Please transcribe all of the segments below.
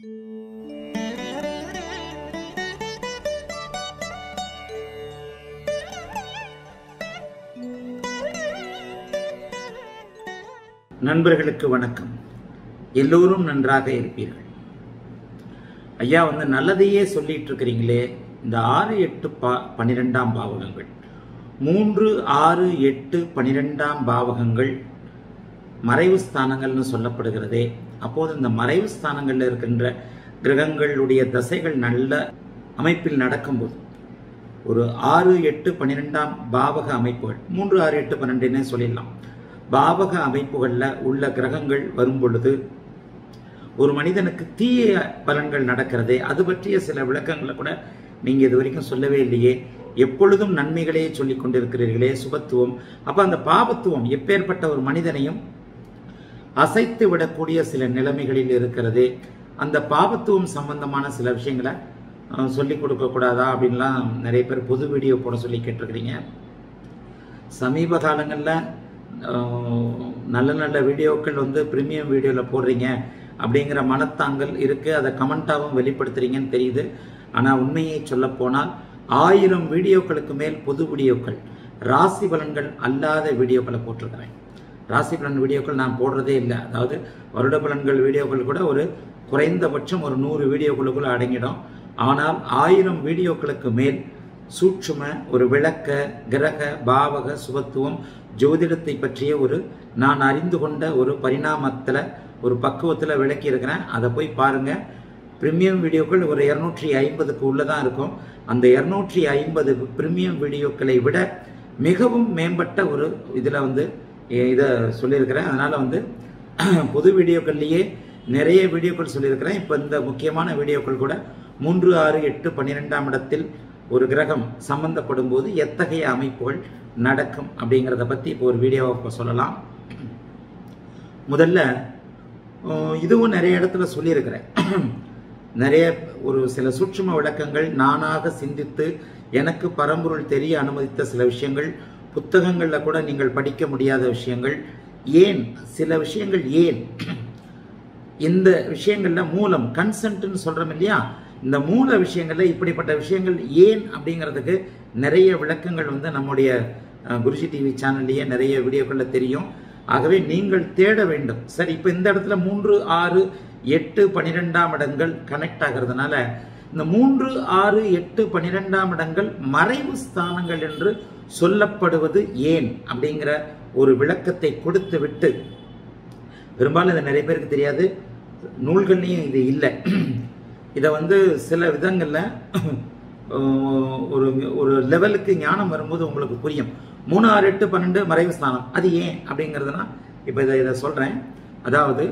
நண்பர்களுக்கு வணக்கம் எல்லோரும் நன்றாக இருப்பீர்கள் ஐயா வந்து நல்லதையே சொல்லிட்டு இருக்கிறீங்களே இந்த ஆறு எட்டு பா பனிரெண்டாம் பாவகங்கள் மூன்று ஆறு எட்டு பனிரெண்டாம் பாவகங்கள் மறைவு ஸ்தானங்கள்னு சொல்லப்படுகிறதே அப்போது இந்த மறைவு ஸ்தானங்கள்ல இருக்கின்ற கிரகங்களுடைய தசைகள் நல்ல அமைப்பில் நடக்கும்போது ஒரு ஆறு எட்டு பன்னிரெண்டாம் பாவக அமைப்புகள் மூன்று ஆறு எட்டு பன்னெண்டுன்னே சொல்லிடலாம் பாவக அமைப்புகளில் உள்ள கிரகங்கள் வரும் பொழுது ஒரு மனிதனுக்கு தீய பலன்கள் நடக்கிறதே அது பற்றிய சில விளக்கங்களை கூட நீங்க இது வரைக்கும் சொல்லவே இல்லையே எப்பொழுதும் நன்மைகளே சொல்லிக் கொண்டிருக்கிறீர்களே சுபத்துவம் அப்ப அந்த பாபத்துவம் எப்பேற்பட்ட ஒரு மனிதனையும் அசைத்து விடக்கூடிய சில நிலைமைகளில் இருக்கிறது அந்த பாபத்துவம் சம்பந்தமான சில விஷயங்களை அஹ், சொல்லிக் கொடுக்க கூடாதா அப்படின்லாம் நிறைய பேர் பொது வீடியோ போட சொல்லி கேட்டிருக்கிறீங்க சமீப காலங்களில் நல்ல நல்ல வீடியோக்கள் வந்து ப்ரீமியம் வீடியோவில் போடுறீங்க அப்படிங்கிற மனத்தாங்கல் இருக்குது அதை கமெண்ட்டாகவும் வெளிப்படுத்துறீங்கன்னு தெரியுது ஆனால் உண்மையை சொல்லப் போனால் ஆயிரம் வீடியோக்களுக்கு மேல் பொது வீடியோக்கள் ராசி பலன்கள் அல்லாத வீடியோக்களை போட்டிருக்கிறேன் ராசி பலன் வீடியோக்கள் நான் போடுறதே இல்லை அதாவது வருட பலன்கள் வீடியோக்கள் கூட ஒரு குறைந்தபட்சம் ஒரு நூறு வீடியோக்களுக்குள்ள அடங்கிடும் ஆனால் ஆயிரம் வீடியோக்களுக்கு மேல் சூட்சும ஒரு விளக்க கிரக பாவக சுபத்துவம் ஜோதிடத்தை பற்றிய ஒரு நான் அறிந்து கொண்ட ஒரு பரிணாமத்தில் ஒரு பக்குவத்தில் விளக்கி இருக்கிறேன் அதை போய் பாருங்க பிரீமியம் வீடியோக்கள் ஒரு இரநூற்றி ஐம்பதுக்கு உள்ளதான் இருக்கும் அந்த இரநூற்றி ஐம்பது பிரீமியம் வீடியோக்களை விட மிகவும் மேம்பட்ட ஒரு இதில் வந்து இதை சொல்லியிருக்கிறேன் அதனால் வந்து பொது வீடியோக்கள்லேயே நிறைய வீடியோக்கள் சொல்லியிருக்கிறேன் இப்போ இந்த முக்கியமான வீடியோக்கள் கூட மூன்று ஆறு எட்டு பன்னிரெண்டாம் இடத்தில் ஒரு கிரகம் சம்பந்தப்படும் போது எத்தகைய அமைப்புகள் நடக்கும் அப்படிங்கிறத பற்றி இப்போ ஒரு வீடியோவை இப்போ சொல்லலாம் முதல்ல அஹ், இதுவும் நிறைய இடத்துல சொல்லியிருக்கிறேன் நிறைய ஒரு சில சூட்சும விளக்கங்கள் நானாக சிந்தித்து எனக்கு பரம்பொருள் தெரிய அனுமதித்த சில விஷயங்கள் புத்தகங்களில் கூட நீங்கள் படிக்க முடியாத விஷயங்கள் ஏன் சில விஷயங்கள் ஏன் இந்த விஷயங்கள்ல மூலம் கன்சென்ட்னு சொல்றோம் இல்லையா இந்த மூல விஷயங்கள்ல இப்படிப்பட்ட விஷயங்கள் ஏன் அப்படிங்கிறதுக்கு நிறைய விளக்கங்கள் வந்து நம்முடைய அஹ், குருஜி டிவி சேனல்லையே நிறைய வீடியோக்கள்ல தெரியும் ஆகவே நீங்கள் தேட வேண்டும் சரி இப்போ இந்த இடத்துல மூன்று ஆறு எட்டு பனிரெண்டாம் இடங்கள் கனெக்ட் ஆகிறதுனால இந்த மூன்று ஆறு எட்டு பனிரெண்டாம் இடங்கள் மறைவு ஸ்தானங்கள் என்று சொல்லப்படுவது ஏன் அப்படிங்கிற ஒரு விளக்கத்தை கொடுத்து விட்டு பெரும்பாலும் இது நிறைய பேருக்கு தெரியாது நூல்கள்லையும் இது இல்லை இதை வந்து சில விதங்களில் ஒரு ஒரு லெவலுக்கு ஞானம் வரும்போது உங்களுக்கு புரியும் மூணு ஆறு எட்டு பன்னெண்டு மறைவு ஸ்தானம் அது ஏன் அப்படிங்கிறதுனா இப்போ இதை இதை சொல்கிறேன் அதாவது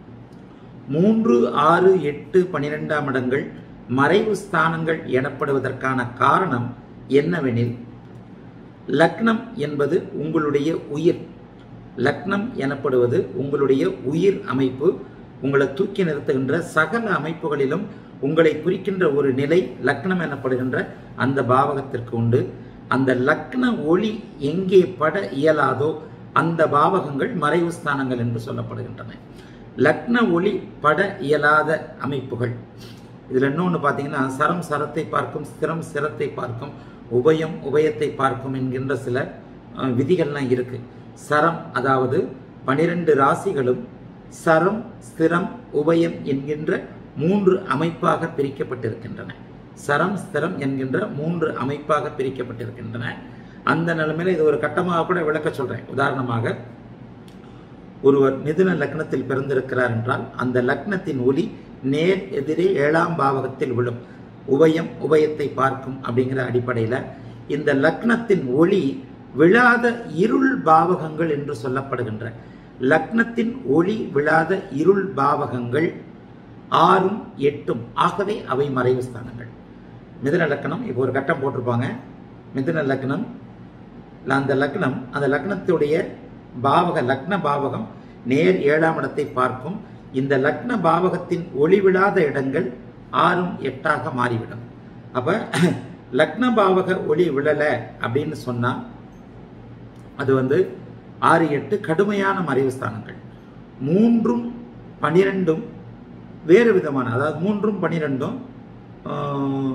மூன்று ஆறு எட்டு பன்னிரெண்டாம் இடங்கள் மறைவு ஸ்தானங்கள் எனப்படுவதற்கான காரணம் என்னவெனில் லக்னம் என்பது உங்களுடைய உயிர் லக்னம் எனப்படுவது உங்களுடைய உயிர் அமைப்பு உங்களை தூக்கி நிறுத்துகின்ற சகல அமைப்புகளிலும் உங்களை குறிக்கின்ற ஒரு நிலை லக்னம் எனப்படுகின்ற அந்த பாவகத்திற்கு உண்டு அந்த லக்ன ஒளி எங்கே பட இயலாதோ அந்த பாவகங்கள் மறைவு ஸ்தானங்கள் என்று சொல்லப்படுகின்றன லக்ன ஒளி பட இயலாத அமைப்புகள் இதில் இன்னொன்று பார்த்தீங்கன்னா சரம் சரத்தை பார்க்கும் ஸ்திரம் சிரத்தை பார்க்கும் உபயம் உபயத்தை பார்க்கும் என்கின்ற சில அஹ், விதிகள்லாம் இருக்கு சரம் அதாவது பனிரெண்டு ராசிகளும் சரம் ஸ்திரம் உபயம் என்கின்ற மூன்று அமைப்பாக பிரிக்கப்பட்டிருக்கின்றன சரம் ஸ்திரம் என்கின்ற மூன்று அமைப்பாக பிரிக்கப்பட்டிருக்கின்றன அந்த நிலைமையில இது ஒரு கட்டமாக கூட விளக்க சொல்றேன் உதாரணமாக ஒருவர் மிதுன லக்னத்தில் பிறந்திருக்கிறார் என்றால் அந்த லக்னத்தின் ஒளி நேர் எதிரே ஏழாம் பாவகத்தில் விழும் உபயம் உபயத்தை பார்க்கும் அப்படிங்கிற அடிப்படையில் இந்த லக்னத்தின் ஒளி விழாத இருள் பாவகங்கள் என்று சொல்லப்படுகின்ற லக்னத்தின் ஒளி விழாத இருள் பாவகங்கள் ஆறும் எட்டும் ஆகவே அவை மறைவு ஸ்தானங்கள் மிதுன லக்னம் இப்போ ஒரு கட்டம் போட்டிருப்பாங்க மிதுன லக்னம் இல்ல அந்த லக்னம் அந்த லக்னத்துடைய பாவக லக்ன பாவகம் நேர் ஏழாம் இடத்தை பார்க்கும் இந்த லக்ன பாவகத்தின் ஒளிவிடாத இடங்கள் ஆறும் எட்டாக மாறிவிடும் அப்ப லக்ன பாவக ஒளி விழல அப்படின்னு சொன்னா அது வந்து ஆறு எட்டு கடுமையான மறைவு ஸ்தானங்கள் மூன்றும் பனிரெண்டும் வேறு விதமான அதாவது மூன்றும் பனிரெண்டும் ஆஹ்,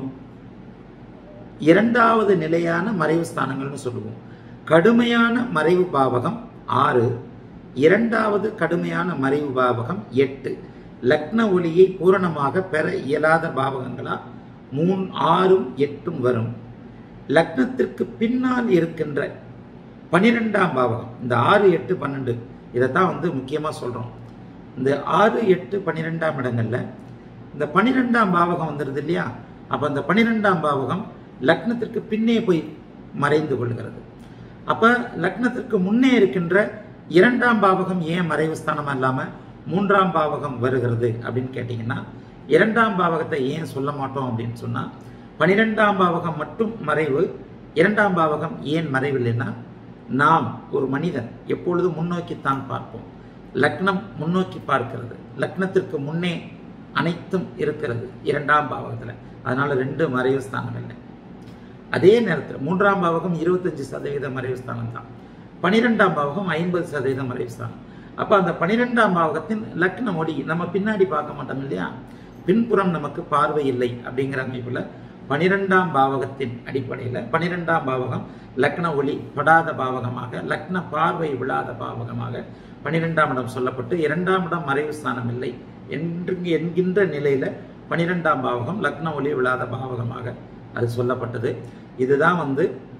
இரண்டாவது நிலையான மறைவு ஸ்தானங்கள்னு சொல்லுவோம் கடுமையான மறைவு பாவகம் ஆறு இரண்டாவது கடுமையான மறைவு பாவகம் எட்டு லக்ன ஒளியை பூரணமாக பெற இயலாத பாவகங்களா மூணு ஆறும் எட்டும் வரும் லக்னத்திற்கு பின்னால் இருக்கின்ற பனிரெண்டாம் பாவகம் இந்த ஆறு எட்டு பன்னெண்டு இதைத்தான் வந்து முக்கியமாக சொல்கிறோம் இந்த ஆறு எட்டு பன்னிரெண்டாம் இடங்கள்ல இந்த பன்னிரெண்டாம் பாவகம் வந்துடுது இல்லையா அப்போ அந்த பன்னிரெண்டாம் பாவகம் லக்னத்திற்கு பின்னே போய் மறைந்து கொள்கிறது அப்ப லக்னத்திற்கு முன்னே இருக்கின்ற இரண்டாம் பாவகம் ஏன் மறைவு ஸ்தானம் இல்லாம மூன்றாம் பாவகம் வருகிறது அப்படின்னு கேட்டீங்கன்னா இரண்டாம் பாவகத்தை ஏன் சொல்ல மாட்டோம் அப்படின்னு சொன்னா பனிரெண்டாம் பாவகம் மட்டும் மறைவு இரண்டாம் பாவகம் ஏன் மறைவில்லைன்னா நாம் ஒரு மனிதன் எப்பொழுதும் முன்னோக்கித்தான் பார்ப்போம் லக்னம் முன்னோக்கி பார்க்கிறது லக்னத்திற்கு முன்னே அனைத்தும் இருக்கிறது இரண்டாம் பாவகத்துல அதனால ரெண்டு மறைவு ஸ்தானம் இல்லை அதே நேரத்தில் மூன்றாம் பாவகம் இருபத்தஞ்சு சதவீத மறைவு ஸ்தானம் தான் பனிரெண்டாம் பாவகம் ஐம்பது சதவீதம் மறைவு ஸ்தானம் அப்ப அந்த பனிரெண்டாம் பாவகத்தின் லக்ன மொழி நம்ம பின்னாடி பார்க்க மாட்டோம் இல்லையா பின்புறம் நமக்கு பார்வை இல்லை அப்படிங்கிற அமைப்புல பனிரெண்டாம் பாவகத்தின் அடிப்படையில் பனிரெண்டாம் பாவகம் லக்ன ஒளி படாத பாவகமாக லக்ன பார்வை விழாத பாவகமாக பனிரெண்டாம் இடம் சொல்லப்பட்டு இரண்டாம் இடம் மறைவு ஸ்தானம் இல்லை என்று என்கின்ற நிலையில பனிரெண்டாம் பாவகம் லக்ன ஒளி விழாத பாவகமாக அது சொல்லப்பட்டது இதுதான் வந்து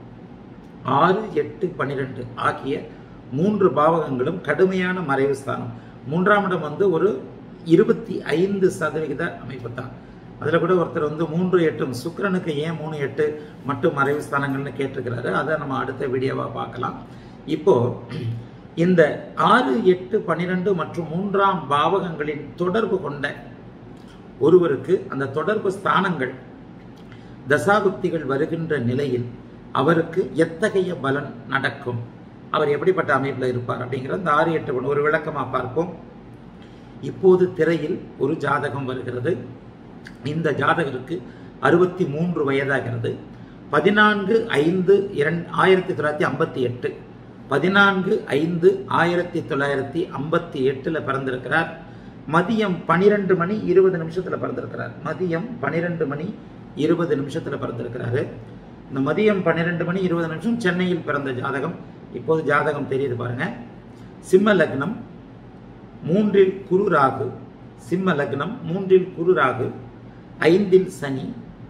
ஆறு எட்டு பன்னிரெண்டு ஆகிய மூன்று பாவகங்களும் கடுமையான மறைவு ஸ்தானம் மூன்றாம் இடம் வந்து ஒரு இருபத்தி ஐந்து சதவிகித அமைப்பு தான் அதில் கூட ஒருத்தர் வந்து மூன்று எட்டும் சுக்கிரனுக்கு ஏன் மூணு எட்டு மட்டும் மறைவு ஸ்தானங்கள்னு கேட்டிருக்கிறாரு அதை நம்ம அடுத்த வீடியோவாக பார்க்கலாம் இப்போ இந்த ஆறு எட்டு பன்னிரெண்டு மற்றும் மூன்றாம் பாவகங்களின் தொடர்பு கொண்ட ஒருவருக்கு அந்த தொடர்பு ஸ்தானங்கள் தசாபுக்திகள் வருகின்ற நிலையில் அவருக்கு எத்தகைய பலன் நடக்கும் அவர் எப்படிப்பட்ட அமைப்பில் இருப்பார் அப்படிங்கிற அந்த ஆறு எட்டு ஒன்று ஒரு விளக்கமாக பார்ப்போம் இப்போது திரையில் ஒரு ஜாதகம் வருகிறது இந்த ஜாதகருக்கு அறுபத்தி மூன்று வயதாகிறது பதினான்கு ஐந்து இரண்டு ஆயிரத்தி தொள்ளாயிரத்தி ஐம்பத்தி எட்டு பதினான்கு ஐந்து ஆயிரத்தி தொள்ளாயிரத்தி ஐம்பத்தி எட்டுல பிறந்திருக்கிறார் மதியம் பனிரெண்டு மணி இருபது நிமிஷத்துல பிறந்திருக்கிறார் மதியம் பனிரெண்டு மணி இருபது நிமிஷத்துல பிறந்திருக்கிறாரு இந்த மதியம் பன்னிரெண்டு மணி இருபது நிமிஷம் சென்னையில் பிறந்த ஜாதகம் இப்போது ஜாதகம் தெரியுது பாருங்க சிம்ம லக்னம் மூன்றில் குரு ராகு சிம்ம லக்னம் மூன்றில் குரு ராகு ஐந்தில் சனி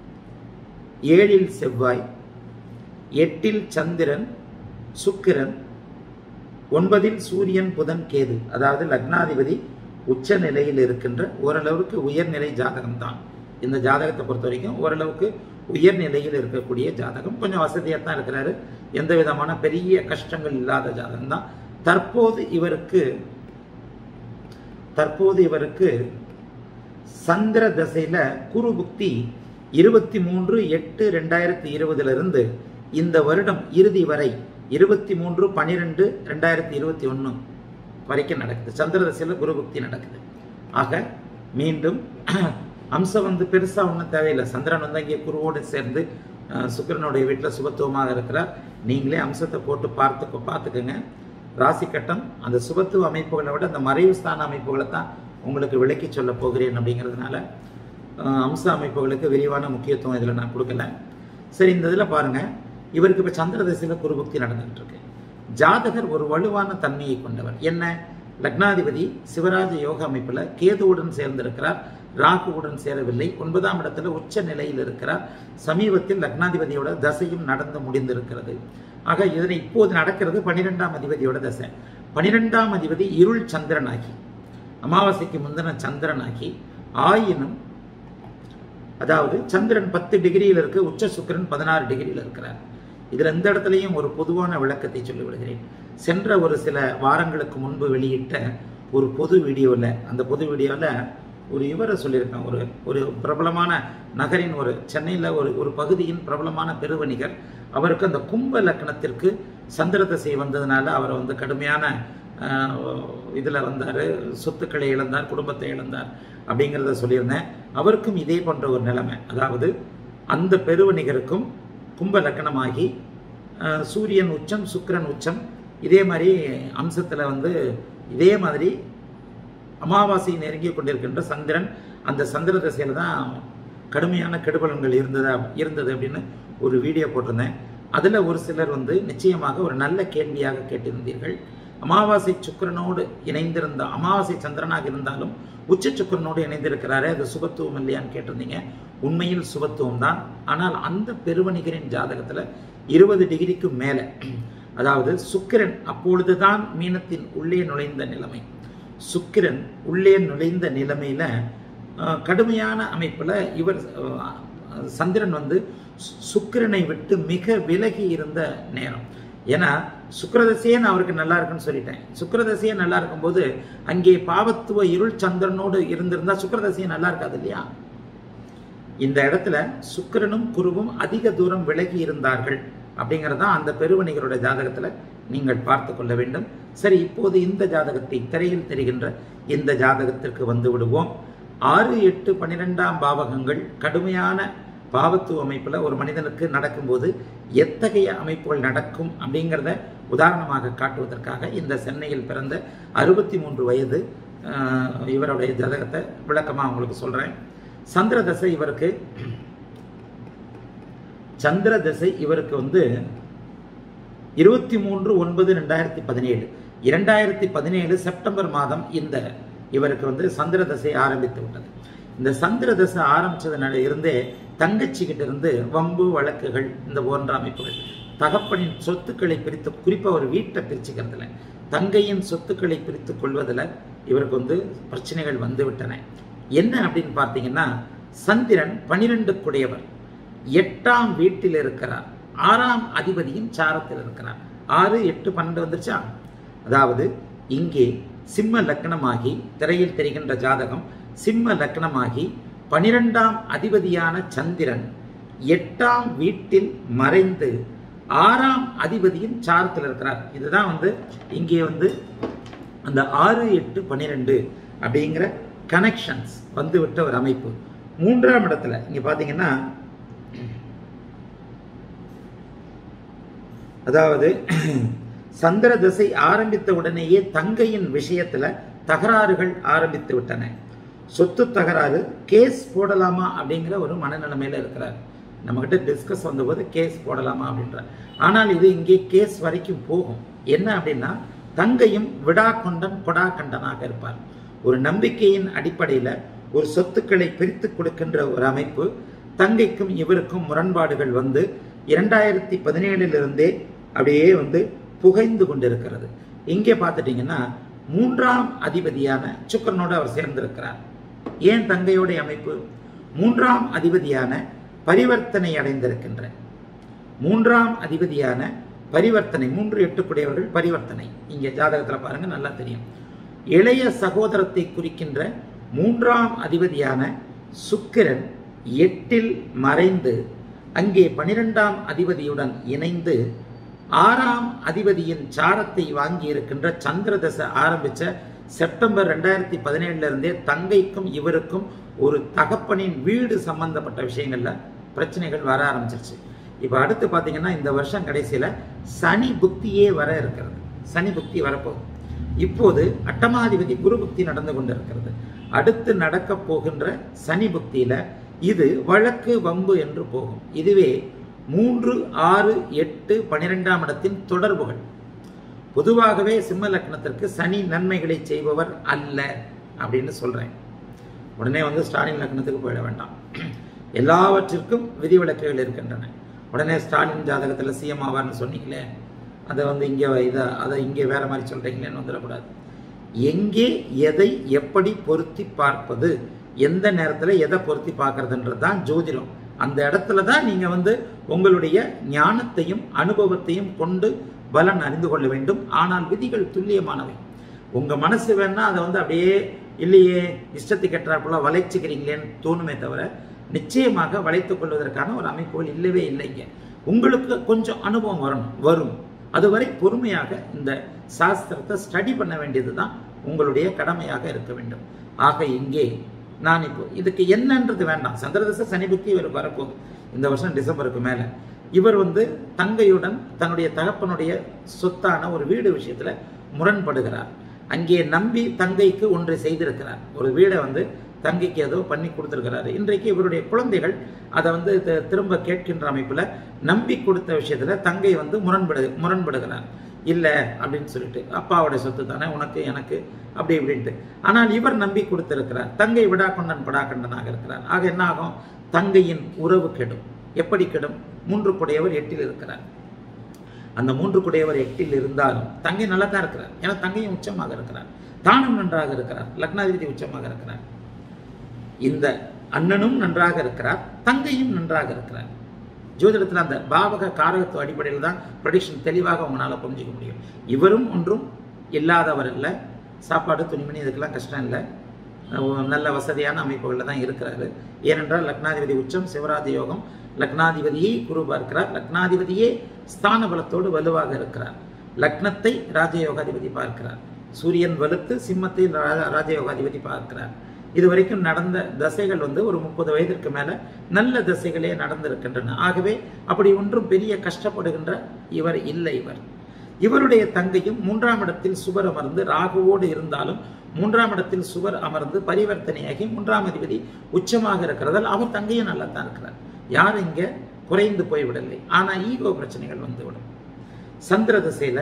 ஏழில் செவ்வாய் எட்டில் சந்திரன் சுக்கிரன் ஒன்பதில் சூரியன் புதன் கேது அதாவது லக்னாதிபதி உச்ச நிலையில் இருக்கின்ற ஓரளவுக்கு உயர்நிலை ஜாதகம் தான் இந்த ஜாதகத்தை பொறுத்த வரைக்கும் ஓரளவுக்கு உயர்நிலையில் இருக்கக்கூடிய ஜாதகம் கொஞ்சம் வசதியாக தான் இருக்கிறாரு எந்த விதமான பெரிய கஷ்டங்கள் இல்லாத ஜாதகம் தான் தற்போது இவருக்கு தற்போது இவருக்கு சந்திர தசையில குரு புக்தி இருபத்தி மூன்று எட்டு ரெண்டாயிரத்தி இருபதுல இருந்து இந்த வருடம் இறுதி வரை இருபத்தி மூன்று பன்னிரெண்டு ரெண்டாயிரத்தி இருபத்தி ஒன்று வரைக்கும் நடக்குது சந்திர தசையில குரு புக்தி நடக்குது ஆக மீண்டும் அம்சம் வந்து பெருசா ஒன்றும் தேவையில்லை சந்திரன் வந்து அங்கே குருவோடு சேர்ந்து அஹ், சுக்கிரனுடைய வீட்டில் சுபத்துவமாக இருக்கிறார் நீங்களே அம்சத்தை போட்டு பார்த்து பார்த்துக்கோங்க ராசி கட்டம் அந்த சுபத்துவ அமைப்புகளை விட அந்த மறைவு ஸ்தான அமைப்புகளை தான் உங்களுக்கு விளக்கி சொல்ல போகிறேன் அப்படிங்கிறதுனால அஹ், அம்ச அமைப்புகளுக்கு விரிவான முக்கியத்துவம் இதில் நான் கொடுக்கல சரி இந்த இதில் பாருங்க இவருக்கு இப்போ சந்திர திசையில் குருபக்தி நடந்துகிட்டு இருக்கு ஜாதகர் ஒரு வலுவான தன்மையை கொண்டவர் என்ன லக்னாதிபதி சிவராஜ யோக அமைப்புல கேதுவுடன் சேர்ந்திருக்கிறார் ராகுவுடன் சேரவில்லை ஒன்பதாம் இடத்துல உச்ச நிலையில் இருக்கிறார் சமீபத்தில் லக்னாதிபதியோட தசையும் நடந்து முடிந்திருக்கிறது ஆக இதனை இப்போது நடக்கிறது பன்னிரெண்டாம் அதிபதியோட தசை பன்னிரெண்டாம் அதிபதி இருள் சந்திரனாகி அமாவாசைக்கு முந்தின சந்திரனாகி ஆயினும் அதாவது சந்திரன் பத்து டிகிரியில் இருக்கு உச்ச சுக்கிரன் பதினாறு டிகிரியில் இருக்கிறார் இதுல எந்த இடத்துலையும் ஒரு பொதுவான விளக்கத்தை சொல்லி விடுகிறேன் சென்ற ஒரு சில வாரங்களுக்கு முன்பு வெளியிட்ட ஒரு பொது வீடியோவில் அந்த பொது வீடியோவில் ஒரு இவரை சொல்லியிருக்கேன் ஒரு ஒரு பிரபலமான நகரின் ஒரு சென்னையில் ஒரு ஒரு பகுதியின் பிரபலமான பெருவணிகர் அவருக்கு அந்த கும்ப லக்னத்திற்கு சந்திர தசை வந்ததுனால அவரை வந்து கடுமையான இதில் வந்தார் சொத்துக்களை இழந்தார் குடும்பத்தை இழந்தார் அப்படிங்கிறத சொல்லியிருந்தேன் அவருக்கும் இதே போன்ற ஒரு நிலைமை அதாவது அந்த பெருவணிகருக்கும் கும்ப லக்னமாகி அஹ், சூரியன் உச்சம் சுக்கிரன் உச்சம் இதே மாதிரி அம்சத்தில் வந்து இதே மாதிரி அமாவாசை நெருங்கி கொண்டிருக்கின்ற சந்திரன் அந்த சந்திர தசையில தான் கடுமையான கெடுபலன்கள் இருந்ததா இருந்தது அப்படின்னு ஒரு வீடியோ போட்டிருந்தேன் அதுல ஒரு சிலர் வந்து நிச்சயமாக ஒரு நல்ல கேள்வியாக கேட்டிருந்தீர்கள் அமாவாசை சுக்கிரனோடு இணைந்திருந்த அமாவாசை சந்திரனாக இருந்தாலும் உச்ச சுக்கிரனோடு இணைந்திருக்கிறாரே அது சுபத்துவம் இல்லையான்னு கேட்டிருந்தீங்க உண்மையில் சுபத்துவம் தான் ஆனால் அந்த பெருவணிகரின் ஜாதகத்துல இருபது டிகிரிக்கு மேல அதாவது சுக்கிரன் அப்பொழுதுதான் மீனத்தின் உள்ளே நுழைந்த நிலைமை சுக்கிரன் உள்ளே நுழைந்த நிலைமையில அஹ், கடுமையான அமைப்புல இவர் அஹ், சந்திரன் வந்து சு- சுக்கிரனை விட்டு மிக விலகி இருந்த நேரம் ஏன்னா சுக்கிரதசையே நான் அவருக்கு நல்லா இருக்குன்னு சொல்லிட்டேன் சுக்கிரதசையே நல்லா இருக்கும்போது அங்கே பாவத்துவ இருள் சந்திரனோடு இருந்திருந்தா சுக்கிரதசையே நல்லா இருக்காது இல்லையா இந்த இடத்துல சுக்கிரனும் குருவும் அதிக தூரம் விலகி இருந்தார்கள் அப்படிங்கிறது தான் அந்த பெருவணிகருடைய ஜாதகத்துல நீங்கள் பார்த்து கொள்ள வேண்டும் சரி இப்போது இந்த ஜாதகத்தை திரையில் தெரிகின்ற இந்த ஜாதகத்திற்கு வந்து விடுவோம் ஆறு எட்டு பன்னிரெண்டாம் பாவகங்கள் கடுமையான பாவத்துவ அமைப்புல ஒரு மனிதனுக்கு நடக்கும்போது எத்தகைய அமைப்புகள் நடக்கும் அப்படிங்கிறத உதாரணமாக காட்டுவதற்காக இந்த சென்னையில் பிறந்த அறுபத்தி மூன்று வயது ஆஹ், இவருடைய ஜாதகத்தை விளக்கமா உங்களுக்கு சொல்றேன் சந்திர தசை இவருக்கு சந்திர தசை இவருக்கு வந்து இருபத்தி மூன்று ஒன்பது ரெண்டாயிரத்தி பதினேழு இரண்டாயிரத்தி பதினேழு செப்டம்பர் மாதம் இந்த இவருக்கு வந்து சந்திர தசை ஆரம்பித்து விட்டது இந்த சந்திர தசை ஆரம்பிச்சதுனால இருந்தே தங்கச்சி கிட்ட இருந்து வம்பு வழக்குகள் இந்த போன்ற அமைப்புகள் தகப்பனின் சொத்துக்களை பிரித்து குறிப்பா ஒரு வீட்டை பிரிச்சுக்கிறதுல தங்கையின் சொத்துக்களை பிரித்து கொள்வதில் இவருக்கு வந்து பிரச்சனைகள் வந்து விட்டன என்ன அப்படின்னு பார்த்தீங்கன்னா சந்திரன் பனிரெண்டு குடையவர் எட்டாம் வீட்டில் இருக்கிறார் ஆறாம் அதிபதியும் சாரத்தில் இருக்கிறார் ஆறு எட்டு பன்னெண்டு வந்துருச்சா அதாவது இங்கே சிம்ம லக்னமாகி திரையில் தெரிகின்ற ஜாதகம் சிம்ம லக்னமாகி பனிரெண்டாம் அதிபதியான சந்திரன் எட்டாம் வீட்டில் மறைந்து ஆறாம் அதிபதியும் சாரத்தில் இருக்கிறார் இதுதான் வந்து இங்கே வந்து அந்த ஆறு எட்டு பன்னிரெண்டு அப்படிங்கிற கனெக்ஷன்ஸ் வந்து விட்ட ஒரு அமைப்பு மூன்றாம் இடத்துல இங்க பாத்தீங்கன்னா அதாவது சந்திர திசை ஆரம்பித்த உடனேயே தங்கையின் விஷயத்துல தகராறுகள் ஆரம்பித்து விட்டன சொத்து தகராறு கேஸ் போடலாமா அப்படிங்கிற ஒரு மனநிலைமையில இருக்கிறார் நம்மகிட்ட டிஸ்கஸ் வந்தபோது கேஸ் போடலாமா அப்படின்ற ஆனால் இது இங்கே கேஸ் வரைக்கும் போகும் என்ன அப்படின்னா தங்கையும் விடா கொண்டன் கொடா கண்டனாக இருப்பார் ஒரு நம்பிக்கையின் அடிப்படையில ஒரு சொத்துக்களை பிரித்து கொடுக்கின்ற ஒரு அமைப்பு தங்கைக்கும் இவருக்கும் முரண்பாடுகள் வந்து இரண்டாயிரத்தி பதினேழிலிருந்தே அப்படியே வந்து புகைந்து கொண்டிருக்கிறது இங்கே பார்த்துட்டீங்கன்னா மூன்றாம் அதிபதியான சுக்கரனோடு அவர் சேர்ந்திருக்கிறார் ஏன் தங்கையோடைய அமைப்பு மூன்றாம் அதிபதியான பரிவர்த்தனை அடைந்திருக்கின்ற மூன்றாம் அதிபதியான பரிவர்த்தனை மூன்று எட்டுக்குடையவர்கள் பரிவர்த்தனை இங்கே ஜாதகத்துல பாருங்க நல்லா தெரியும் இளைய சகோதரத்தை குறிக்கின்ற மூன்றாம் அதிபதியான சுக்கிரன் எட்டில் மறைந்து அங்கே பனிரெண்டாம் அதிபதியுடன் இணைந்து ஆறாம் அதிபதியின் சாரத்தை வாங்கி இருக்கின்ற சந்திர தசை ஆரம்பிச்ச செப்டம்பர் ரெண்டாயிரத்தி பதினேழுல இருந்தே தங்கைக்கும் இவருக்கும் ஒரு தகப்பனின் வீடு சம்பந்தப்பட்ட விஷயங்கள்ல பிரச்சனைகள் வர ஆரம்பிச்சிருச்சு இப்போ அடுத்து பார்த்தீங்கன்னா இந்த வருஷம் கடைசியில சனி புக்தியே வர இருக்கிறது சனி புக்தி வரப்போகுது இப்போது அட்டமாதிபதி குரு புக்தி நடந்து கொண்டிருக்கிறது அடுத்து நடக்க போகின்ற சனி புக்தியில இது வழக்கு வம்பு என்று போகும் இதுவே மூன்று ஆறு எட்டு பனிரெண்டாம் இடத்தின் தொடர்புகள் பொதுவாகவே சிம்ம லக்னத்திற்கு சனி நன்மைகளை செய்பவர் அல்ல அப்படின்னு சொல்றேன் உடனே வந்து ஸ்டாலின் லக்னத்துக்கு போயிட வேண்டாம் எல்லாவற்றிற்கும் விதிவிலக்குகள் இருக்கின்றன உடனே ஸ்டாலின் ஜாதகத்தில் சிஎம் ஆவார்னு சொன்னீங்களே அதை வந்து இங்கே இதை அதை இங்கே வேற மாதிரி சொல்றீங்களேன்னு வந்துடக்கூடாது எங்கே எதை எப்படி பொருத்தி பார்ப்பது எந்த நேரத்தில் எதை பொருத்தி பார்க்கறதுன்றது தான் ஜோதிடம் அந்த இடத்துல தான் நீங்க வந்து உங்களுடைய ஞானத்தையும் அனுபவத்தையும் கொண்டு பலன் அறிந்து கொள்ள வேண்டும் ஆனால் விதிகள் துல்லியமானவை உங்க மனசு வேணா அதை வந்து அப்படியே இல்லையே இஷ்டத்துக்கு கட்டுறாப்புல வளைச்சுக்கிறீங்களேன்னு தோணுமே தவிர நிச்சயமாக வளைத்துக் கொள்வதற்கான ஒரு அமைப்புகள் இல்லவே இல்லைங்க உங்களுக்கு கொஞ்சம் அனுபவம் வரணும் வரும் அதுவரை பொறுமையாக இந்த சாஸ்திரத்தை ஸ்டடி பண்ண வேண்டியது தான் உங்களுடைய கடமையாக இருக்க வேண்டும் ஆக இங்கே நான் இப்போ இதுக்கு என்னன்றது வேண்டாம் சந்திரதச சனி புத்தி இவருக்கு வரப்போகுது இந்த வருஷம் டிசம்பருக்கு மேல இவர் வந்து தங்கையுடன் தன்னுடைய தகப்பனுடைய சொத்தான ஒரு வீடு விஷயத்துல முரண்படுகிறார் அங்கே நம்பி தங்கைக்கு ஒன்றை செய்திருக்கிறார் ஒரு வீடை வந்து தங்கைக்கு ஏதோ பண்ணி கொடுத்துருக்கிறாரு இன்றைக்கு இவருடைய குழந்தைகள் அதை வந்து தி- திரும்ப கேட்கின்ற அமைப்பில் நம்பி கொடுத்த விஷயத்துல தங்கை வந்து முரண்படு முரண்படுகிறார் இல்லை அப்படின்னு சொல்லிட்டு அப்பாவோட சொத்து தானே உனக்கு எனக்கு அப்படி இப்படின்ட்டு ஆனால் இவர் நம்பி கொடுத்திருக்கிறார் தங்கை விடாக்கொண்டன் படாக்கண்டனாக இருக்கிறார் ஆக என்ன ஆகும் தங்கையின் உறவு கெடும் எப்படி கெடும் மூன்று குடையவர் எட்டில் இருக்கிறார் அந்த மூன்று குடையவர் எட்டில் இருந்தாலும் தங்கை நல்லா தான் இருக்கிறார் ஏன்னா தங்கையும் உச்சமாக இருக்கிறார் தானும் நன்றாக இருக்கிறார் லக்னாதிபதி உச்சமாக இருக்கிறார் இந்த அண்ணனும் நன்றாக இருக்கிறார் தங்கையும் நன்றாக இருக்கிறார் ஜோதிடத்தில் அந்த பாவக காரகத்துவ அடிப்படையில் தான் ப்ரொடிக்ஷன் தெளிவாக உங்களால் புரிஞ்சுக்க முடியும் இவரும் ஒன்றும் இல்லாதவர் இல்லை சாப்பாடு துணிமணி இதுக்கெல்லாம் கஷ்டம் இல்லை அஹ் நல்ல வசதியான அமைப்புகளில் தான் இருக்கிறாரு ஏனென்றால் லக்னாதிபதி உச்சம் சிவராஜ யோகம் லக்னாதிபதியை குரு பார்க்கிறார் லக்னாதிபதியே ஸ்தான பலத்தோடு வலுவாக இருக்கிறார் லக்னத்தை ராஜயோகாதிபதி பார்க்கிறார் சூரியன் வலுத்து சிம்மத்தை ரா- ராஜயோகாதிபதி பார்க்கிறார் இதுவரைக்கும் நடந்த தசைகள் வந்து ஒரு முப்பது வயதிற்கு மேல நல்ல தசைகளே நடந்திருக்கின்றன ஆகவே அப்படி ஒன்றும் பெரிய கஷ்டப்படுகின்ற இவர் இல்லை இவர் இவருடைய தங்கையும் மூன்றாம் இடத்தில் சுவர் அமர்ந்து ராகுவோடு இருந்தாலும் மூன்றாம் இடத்தில் சுவர் அமர்ந்து பரிவர்த்தனையாகி மூன்றாம் அதிபதி உச்சமாக இருக்கிறதால் அவர் தங்கையும் நல்லா தான் இருக்கிறார் யாரும் இங்க குறைந்து போய்விடவில்லை ஆனா ஈகோ பிரச்சனைகள் வந்துவிடும் சந்திர திசையில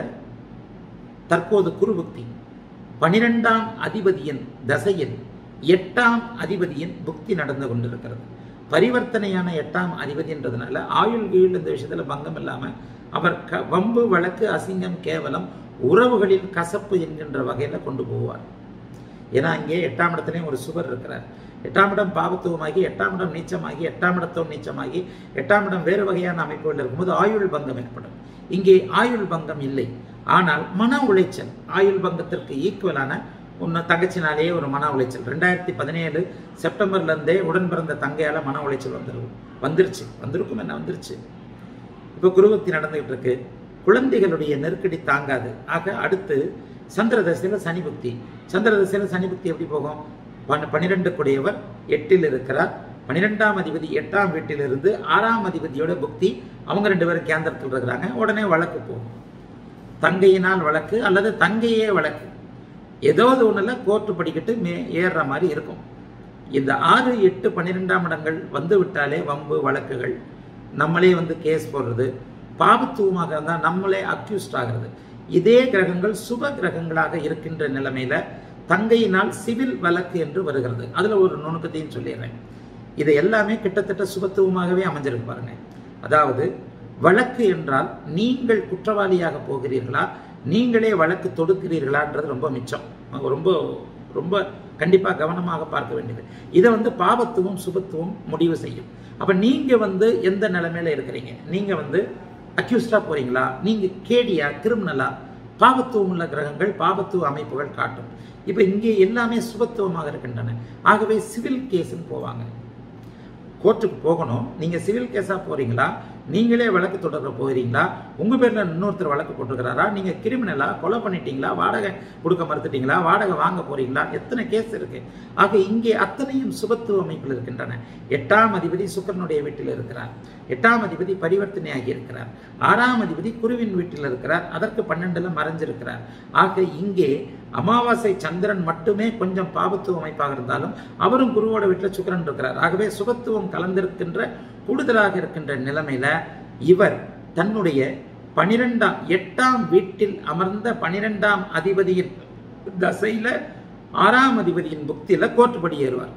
தற்போது குருபுக்தி பனிரெண்டாம் அதிபதியின் தசையில் எட்டாம் அதிபதியின் புக்தி நடந்து கொண்டிருக்கிறது பரிவர்த்தனையான எட்டாம் அதிபதின்றதுனால ஆயுள் கீழ் இந்த விஷயத்துல பங்கம் இல்லாம அவர் க வம்பு வழக்கு அசிங்கம் கேவலம் உறவுகளில் கசப்பு என்கின்ற வகையில கொண்டு போவார் ஏன்னா இங்கே எட்டாம் இடத்துலையும் ஒரு சுவர் இருக்கிறார் எட்டாம் இடம் பாவத்துவமாகி எட்டாம் இடம் நீச்சமாகி எட்டாம் இடத்துவம் நீச்சமாகி எட்டாம் இடம் வேறு வகையான அமைப்புகள் இருக்கும்போது ஆயுள் பங்கம் ஏற்படும் இங்கே ஆயுள் பங்கம் இல்லை ஆனால் மன உளைச்சல் ஆயுள் பங்கத்திற்கு ஈக்குவலான ஒன்று தங்கச்சினாலேயே ஒரு மன உளைச்சல் ரெண்டாயிரத்தி பதினேழு செப்டம்பர்ல இருந்தே உடன் பிறந்த தங்கையால மன உளைச்சல் வந்துடும் வந்துருச்சு வந்திருக்கும் என்ன வந்துருச்சு இப்போ குருபக்தி நடந்துகிட்டு இருக்கு குழந்தைகளுடைய நெருக்கடி தாங்காது ஆக அடுத்து சந்திர தசையில சனி புக்தி சந்திர தசையில சனி புக்தி எப்படி போகும் பன் பன்னிரெண்டு குடையவர் எட்டில் இருக்கிறார் பன்னிரெண்டாம் அதிபதி எட்டாம் வீட்டிலிருந்து ஆறாம் அதிபதியோட புக்தி அவங்க ரெண்டு பேரும் கேந்திரத்தில் இருக்கிறாங்க உடனே வழக்கு போகும் தங்கையினால் வழக்கு அல்லது தங்கையே வழக்கு ஏதாவது ஒண்ணுல கோர்ட்டு படிக்கட்டு மே ஏறுற மாதிரி இருக்கும் இந்த ஆறு எட்டு பன்னிரெண்டாம் இடங்கள் வந்து விட்டாலே வம்பு வழக்குகள் நம்மளே வந்து கேஸ் போடுறது பாபத்துவமாக இருந்தால் நம்மளே அக்யூஸ்ட் ஆகிறது இதே கிரகங்கள் சுப கிரகங்களாக இருக்கின்ற நிலைமையில தங்கையினால் சிவில் வழக்கு என்று வருகிறது அதுல ஒரு நுணுக்கத்தையும் சொல்லிடுறேன் இது எல்லாமே கிட்டத்தட்ட சுபத்துவமாகவே அமைஞ்சிருக்கு பாருங்க அதாவது வழக்கு என்றால் நீங்கள் குற்றவாளியாக போகிறீர்களா நீங்களே வழக்கு தொடுக்கிறீர்களான்றது ரொம்ப மிச்சம் ரொம்ப ரொம்ப கண்டிப்பா கவனமாக பார்க்க வேண்டியது இதை வந்து பாவத்துவம் சுபத்துவம் முடிவு செய்யும் அப்ப நீங்க வந்து எந்த நிலைமையில இருக்கிறீங்க நீங்க வந்து அக்யூஸ்டா போறீங்களா நீங்க கேடியா கிரிமினலா பாவத்துவம் உள்ள கிரகங்கள் பாவத்துவ அமைப்புகள் காட்டும் இப்ப இங்கே எல்லாமே சுபத்துவமாக இருக்கின்றன ஆகவே சிவில் கேஸ்ன்னு போவாங்க கோர்ட்டுக்கு போகணும் நீங்க சிவில் கேஸா போறீங்களா நீங்களே வழக்கு தொடர போகிறீங்களா உங்க பேர்ல இன்னொருத்தர் வழக்கு போட்டிருக்கிறாரா நீங்க கிரிமினலா கொலை பண்ணிட்டீங்களா வாடகை கொடுக்க மறுத்துட்டீங்களா வாடகை வாங்க போறீங்களா எத்தனை கேஸ் இருக்கு ஆக இங்கே அத்தனையும் சுபத்துவ அமைப்பில் இருக்கின்றன எட்டாம் அதிபதி சுக்கரனுடைய வீட்டில் இருக்கிறார் எட்டாம் அதிபதி பரிவர்த்தனையாகி இருக்கிறார் ஆறாம் அதிபதி குருவின் வீட்டில் இருக்கிறார் அதற்கு பன்னெண்டுல மறைஞ்சிருக்கிறார் ஆக இங்கே அமாவாசை சந்திரன் மட்டுமே கொஞ்சம் பாபத்துவ அமைப்பாக இருந்தாலும் அவரும் குருவோட வீட்டில் சுக்கிரன் இருக்கிறார் ஆகவே சுபத்துவம் கலந்திருக்கின்ற கூடுதலாக இருக்கின்ற நிலைமையில இவர் தன்னுடைய பனிரெண்டாம் எட்டாம் வீட்டில் அமர்ந்த பனிரெண்டாம் அதிபதியின் தசையில ஆறாம் அதிபதியின் புக்தியில கோர்ட்டுப்படி ஏறுவார்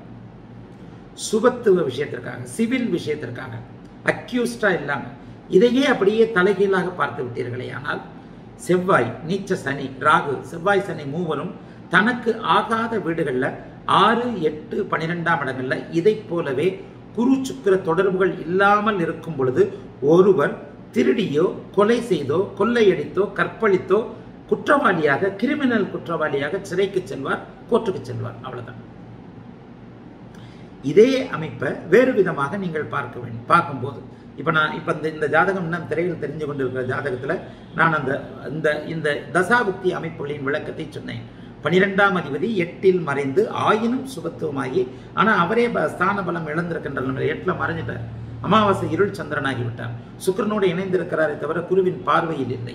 சுபத்துவ விஷயத்திற்காக சிவில் விஷயத்திற்காக அக்யூஸ்டா இல்லாம இதையே அப்படியே தலைகீழாக பார்த்து விட்டீர்களே ஆனால் செவ்வாய் நீச்ச சனி ராகு செவ்வாய் சனி மூவரும் தனக்கு ஆகாத வீடுகள்ல ஆறு எட்டு பனிரெண்டாம் இடங்கள்ல இதை போலவே குரு சுக்கிர தொடர்புகள் இல்லாமல் இருக்கும் பொழுது ஒருவர் திருடியோ கொலை செய்தோ கொள்ளையடித்தோ கற்பழித்தோ குற்றவாளியாக கிரிமினல் குற்றவாளியாக சிறைக்கு செல்வார் கோர்ட்டுக்கு செல்வார் அவ்வளவுதான் இதே அமைப்பை வேறு விதமாக நீங்கள் பார்க்க வேண்டும் பார்க்கும்போது இப்போ நான் இப்போ இந்த இந்த ஜாதகம் நான் திரையில் தெரிஞ்சு கொண்டிருக்கிற ஜாதகத்தில் நான் அந்த இந்த இந்த தசாபுக்தி அமைப்புகளின் விளக்கத்தை சொன்னேன் பனிரெண்டாம் அதிபதி எட்டில் மறைந்து ஆயினும் சுபத்துவமாகி ஆனால் அவரே ப- ஸ்தான பலம் இழந்திருக்கின்ற நிலைமையில் எட்டில் மறைஞ்சிட்டார் அமாவாசை இருள் சந்திரனாகி விட்டார் சுக்கிரனோடு இணைந்திருக்கிறாரே தவிர குருவின் பார்வையில் இல்லை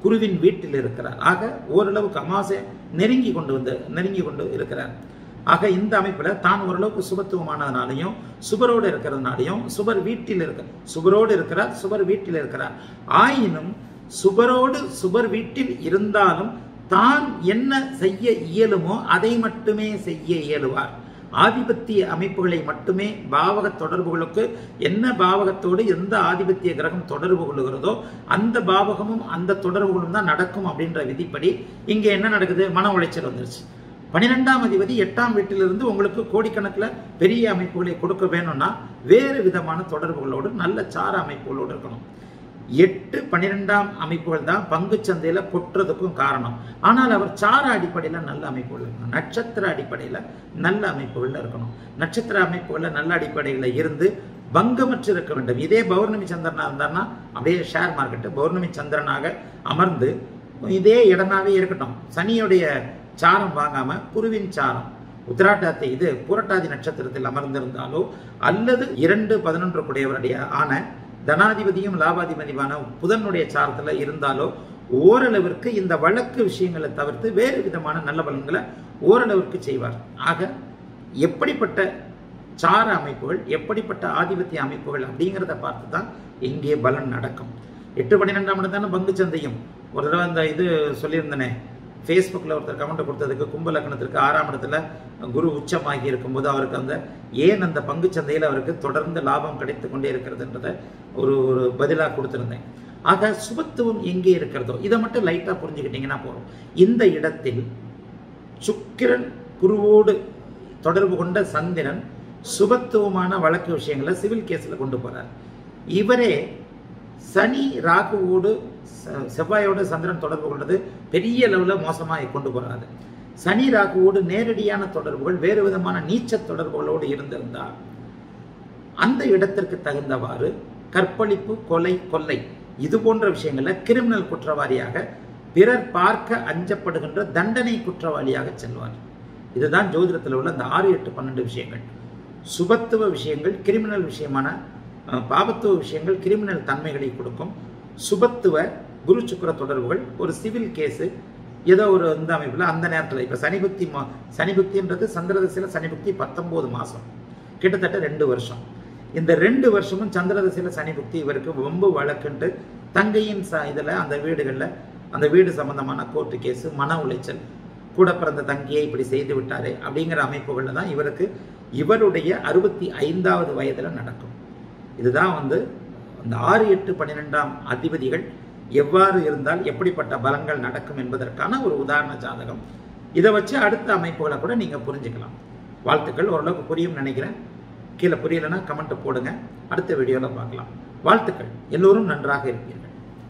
குருவின் வீட்டில் இருக்கிறார் ஆக ஓரளவுக்கு அமாவாசை நெருங்கி கொண்டு வந்து நெருங்கி கொண்டு இருக்கிறார் ஆக இந்த அமைப்புல தான் ஓரளவுக்கு சுபத்துவமானதுனாலையும் சுபரோடு இருக்கிறதுனாலையும் சுபர் வீட்டில் இருக்க சுபரோடு இருக்கிறார் சுபர் வீட்டில் இருக்கிறார் ஆயினும் சுபரோடு சுபர் வீட்டில் இருந்தாலும் தான் என்ன செய்ய இயலுமோ அதை மட்டுமே செய்ய இயலுவார் ஆதிபத்திய அமைப்புகளை மட்டுமே பாவக தொடர்புகளுக்கு என்ன பாவகத்தோடு எந்த ஆதிபத்திய கிரகம் தொடர்பு கொள்ளுகிறதோ அந்த பாவகமும் அந்த தொடர்புகளும் தான் நடக்கும் அப்படின்ற விதிப்படி இங்கே என்ன நடக்குது மன உளைச்சல் வந்துருச்சு பனிரெண்டாம் அதிபதி எட்டாம் வீட்டிலிருந்து உங்களுக்கு கோடிக்கணக்கில் பெரிய அமைப்புகளை கொடுக்க வேணும்னா வேறு விதமான தொடர்புகளோடு நல்ல சார அமைப்புகளோடு இருக்கணும் எட்டு பன்னிரெண்டாம் அமைப்புகள் தான் பங்கு சந்தையில கொட்டுறதுக்கும் காரணம் ஆனால் அவர் சார அடிப்படையில் நல்ல அமைப்புகள் இருக்கணும் நட்சத்திர அடிப்படையில் நல்ல அமைப்புகள்ல இருக்கணும் நட்சத்திர அமைப்புகள்ல நல்ல அடிப்படையில் இருந்து பங்கமற்று இருக்க வேண்டும் இதே பௌர்ணமி சந்திரனா இருந்தார்னா அப்படியே ஷேர் மார்க்கெட்டு பௌர்ணமி சந்திரனாக அமர்ந்து இதே இடமாவே இருக்கட்டும் சனியுடைய சாரம் வாங்காம குருவின் சாரம் உத்திராட்டத்தை இது புரட்டாதி நட்சத்திரத்தில் அமர்ந்திருந்தாலோ அல்லது இரண்டு பதினொன்று குடையவருடைய ஆன தனாதிபதியும் லாபாதிபதியுமான புதனுடைய சாரத்துல இருந்தாலோ ஓரளவிற்கு இந்த வழக்கு விஷயங்களை தவிர்த்து வேறு விதமான நல்ல பலன்களை ஓரளவிற்கு செய்வார் ஆக எப்படிப்பட்ட சார அமைப்புகள் எப்படிப்பட்ட ஆதிபத்திய அமைப்புகள் அப்படிங்கிறத பார்த்து தான் இங்கே பலன் நடக்கும் எட்டு பன்னிரெண்டாம் இடம் தானே பங்கு சந்தையும் ஒரு தடவை அந்த இது சொல்லியிருந்தனே ஃபேஸ்புக்கில் ஒருத்தர் கமெண்ட் கொடுத்ததுக்கு கும்ப லக்னத்திற்கு ஆறாம் இடத்துல குரு உச்சமாகி இருக்கும்போது அவருக்கு அந்த ஏன் அந்த பங்கு சந்தையில் அவருக்கு தொடர்ந்து லாபம் கிடைத்து கொண்டே இருக்கிறதுன்றத ஒரு ஒரு பதிலாக கொடுத்துருந்தேன் ஆக சுபத்துவம் எங்கே இருக்கிறதோ இதை மட்டும் லைட்டாக புரிஞ்சுக்கிட்டீங்கன்னா போதும் இந்த இடத்தில் சுக்கிரன் குருவோடு தொடர்பு கொண்ட சந்திரன் சுபத்துவமான வழக்கு விஷயங்களை சிவில் கேஸில் கொண்டு போறார் இவரே சனி ராகுவோடு ச- செவ்வாயோடு சந்திரன் தொடர்பு கொண்டது பெரிய லெவலில் மோசமாக கொண்டு போறாரு சனி ராகுவோடு நேரடியான தொடர்புகள் வேறு விதமான நீச்ச தொடர்புகளோடு இருந்திருந்தால் அந்த இடத்திற்கு தகுந்தவாறு கற்பழிப்பு கொலை கொள்ளை இது போன்ற விஷயங்கள்ல கிரிமினல் குற்றவாளியாக பிறர் பார்க்க அஞ்சப்படுகின்ற தண்டனை குற்றவாளியாக செல்வார் இதுதான் ஜோதிடத்தில் உள்ள அந்த ஆறு எட்டு பன்னெண்டு விஷயங்கள் சுபத்துவ விஷயங்கள் கிரிமினல் விஷயமான அஹ், பாபத்துவ விஷயங்கள் கிரிமினல் தன்மைகளை கொடுக்கும் சுபத்துவ குரு சுக்கிர தொடர்புகள் ஒரு சிவில் கேஸு ஏதோ ஒரு இந்த அமைப்பில் அந்த நேரத்தில் இப்போ சனிபக்தி மா- சனிபக்தின்றது சந்திரதசையில் சனிபக்தி பத்தொம்போது மாதம் கிட்டத்தட்ட ரெண்டு வருஷம் இந்த ரெண்டு வருஷமும் சந்திரதசையில் சனிபக்தி இவருக்கு ரொம்ப வழக்குன்ட்டு தங்கையின் ச இதில் அந்த வீடுகளில் அந்த வீடு சம்பந்தமான கோர்ட்டு கேஸு மன உளைச்சல் கூட பிறந்த தங்கியை இப்படி செய்து விட்டாரே அப்படிங்கிற அமைப்புகளில் தான் இவருக்கு இவருடைய அறுபத்தி ஐந்தாவது வயதில் நடக்கும் இதுதான் வந்து அந்த ஆறு எட்டு பன்னிரெண்டாம் அதிபதிகள் எவ்வாறு இருந்தால் எப்படிப்பட்ட பலங்கள் நடக்கும் என்பதற்கான ஒரு உதாரண ஜாதகம் இதை வச்சு அடுத்த அமைப்புகளை கூட நீங்கள் புரிஞ்சுக்கலாம் வாழ்த்துக்கள் ஓரளவுக்கு புரியும் நினைக்கிறேன் கீழே புரியலைன்னா கமெண்ட் போடுங்க அடுத்த வீடியோவில் பார்க்கலாம் வாழ்த்துக்கள் எல்லோரும் நன்றாக இருப்பீர்கள்